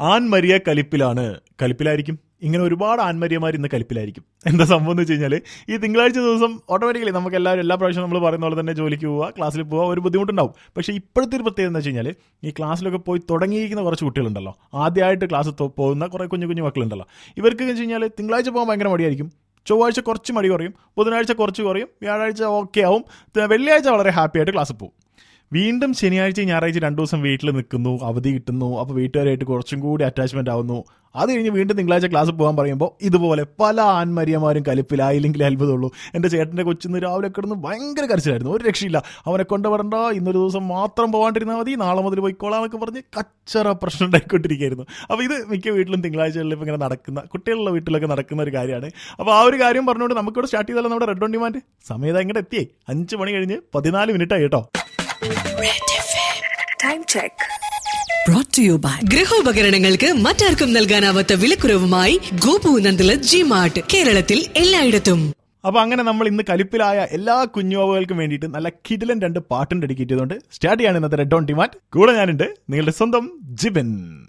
ആൺമരിയ കലിപ്പിലാണ് കലിപ്പിലായിരിക്കും ഇങ്ങനെ ഒരുപാട് ആൺമരിയമാർ ഇന്ന് കലിപ്പിലായിരിക്കും എന്താ സംഭവം എന്ന് വെച്ച് കഴിഞ്ഞാൽ ഈ തിങ്കളാഴ്ച ദിവസം ഓട്ടോമാറ്റിക്കലി നമുക്ക് എല്ലാവരും എല്ലാ പ്രാവശ്യം നമ്മൾ പറയുന്ന പോലെ തന്നെ ജോലിക്ക് പോവുക ക്ലാസ്സിൽ പോവുക ഒരു ബുദ്ധിമുട്ടുണ്ടാവും പക്ഷേ ഇപ്പോഴത്തെ ഒരു പ്രത്യേകത എന്ന് വെച്ച് കഴിഞ്ഞാൽ ഈ ക്ലാസ്സിലൊക്കെ പോയി തുടങ്ങിയിരിക്കുന്ന കുറച്ച് കുട്ടികളുണ്ടല്ലോ ആദ്യമായിട്ട് ക്ലാസ് പോകുന്ന കുറേ കുഞ്ഞു കുഞ്ഞു മക്കളുണ്ടല്ലോ ഇവർക്ക് എന്ന് വെച്ച് കഴിഞ്ഞാൽ തിങ്കളാഴ്ച പോകാൻ ഭയങ്കര മടിയായിരിക്കും ചൊവ്വാഴ്ച കുറച്ച് മടി കുറയും ബുധനാഴ്ച കുറച്ച് കുറയും വ്യാഴാഴ്ച ഓക്കെ ആവും വെള്ളിയാഴ്ച വളരെ ഹാപ്പി ആയിട്ട് ക്ലാസ്സിൽ പോകും വീണ്ടും ശനിയാഴ്ച ഞായറാഴ്ച രണ്ടു ദിവസം വീട്ടിൽ നിൽക്കുന്നു അവധി കിട്ടുന്നു അപ്പോൾ വീട്ടുകാരായിട്ട് കുറച്ചും കൂടി അറ്റാച്ച്മെന്റ് ആവുന്നു അത് കഴിഞ്ഞ് വീണ്ടും തിങ്കളാഴ്ച ക്ലാസ് പോകാൻ പറയുമ്പോൾ ഇതുപോലെ പല ആൺമരിയമാരും കലിപ്പിലായില്ലെങ്കിൽ അത്ഭുതമുള്ളൂ എൻ്റെ ചേട്ടൻ്റെ കൊച്ചിന്ന് രാവിലെ കിടന്ന് ഭയങ്കര കരച്ചിലായിരുന്നു ഒരു രക്ഷയില്ല അവനെ കൊണ്ടുവരണ്ട ഇന്നൊരു ദിവസം മാത്രം പോകാണ്ടിരുന്നാൽ മതി നാളെ മുതൽ പോയിക്കോളാന്നൊക്കെ പറഞ്ഞ് കച്ചറ പ്രശ്നം ഉണ്ടായിക്കൊണ്ടിരിക്കുകയായിരുന്നു അപ്പോൾ ഇത് മിക്ക വീട്ടിലും തിങ്കളാഴ്ചകളിൽ ഇപ്പോൾ ഇങ്ങനെ നടക്കുന്ന കുട്ടികളുടെ വീട്ടിലൊക്കെ നടക്കുന്ന ഒരു കാര്യമാണ് അപ്പോൾ ആ ഒരു കാര്യം പറഞ്ഞുകൊണ്ട് നമുക്കിവിടെ സ്റ്റാർട്ട് ചെയ്താലോ നമ്മുടെ റെഡ് ഓൺ ഡിമാൻഡ് സമയത്ത് എങ്ങനെ എത്തിയേ അഞ്ച് മണി കഴിഞ്ഞ് പതിനാല് മിനിറ്റ് ആയി കേട്ടോ Time check. brought to you by ഗൃഹോപകരണങ്ങൾക്ക് മറ്റാർക്കും നൽകാനാവാത്ത വിലക്കുറവുമായി ഗോപു നന്ദല ജി മാർട്ട് കേരളത്തിൽ എല്ലായിടത്തും അപ്പൊ അങ്ങനെ നമ്മൾ ഇന്ന് കലിപ്പിലായ എല്ലാ കുഞ്ഞുവാവുകൾക്കും വേണ്ടിയിട്ട് നല്ല കിടിലൻ രണ്ട് പാട്ടും ഡെഡിക്കേറ്റ് ചെയ്തുകൊണ്ട് സ്റ്റാർട്ട് ചെയ്യാണ് ഇന്നത്തെ റെഡ് ഓൺ ഡിമാൻഡ് കൂടെ ഞാനുണ്ട് നിങ്ങളുടെ സ്വന്തം ജിബൻ